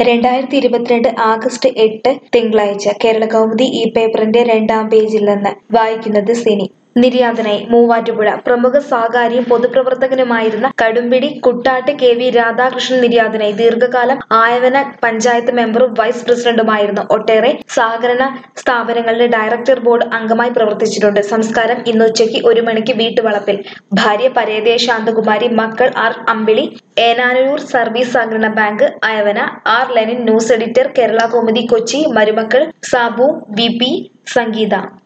രണ്ടായിരത്തി ഇരുപത്തിരണ്ട് ആഗസ്റ്റ് എട്ട് തിങ്കളാഴ്ച കേരള കൗമുദി ഈ പേപ്പറിന്റെ രണ്ടാം പേജിൽ നിന്ന് വായിക്കുന്നത് സിനി നിര്യാതനായി മൂവാറ്റുപുഴ പ്രമുഖ സാകാരിയും പൊതുപ്രവർത്തകനുമായിരുന്ന കടുമ്പിടി കുട്ടാട്ട് കെ വി രാധാകൃഷ്ണൻ നിര്യാതനായി ദീർഘകാലം ആയവന പഞ്ചായത്ത് മെമ്പറും വൈസ് പ്രസിഡന്റുമായിരുന്നു ഒട്ടേറെ സഹകരണ സ്ഥാപനങ്ങളുടെ ഡയറക്ടർ ബോർഡ് അംഗമായി പ്രവർത്തിച്ചിട്ടുണ്ട് സംസ്കാരം ഇന്ന് ഉച്ചയ്ക്ക് ഒരു മണിക്ക് വീട്ടുവളപ്പിൽ ഭാര്യ പരേതയ ശാന്തകുമാരി മക്കൾ ആർ അമ്പിളി ഏനാനൂർ സർവീസ് സഹകരണ bank Ayavana R Lenin news editor Kerala Kaumudi Kochi മരുമക്കൾ സാബു വി പി സംഗീത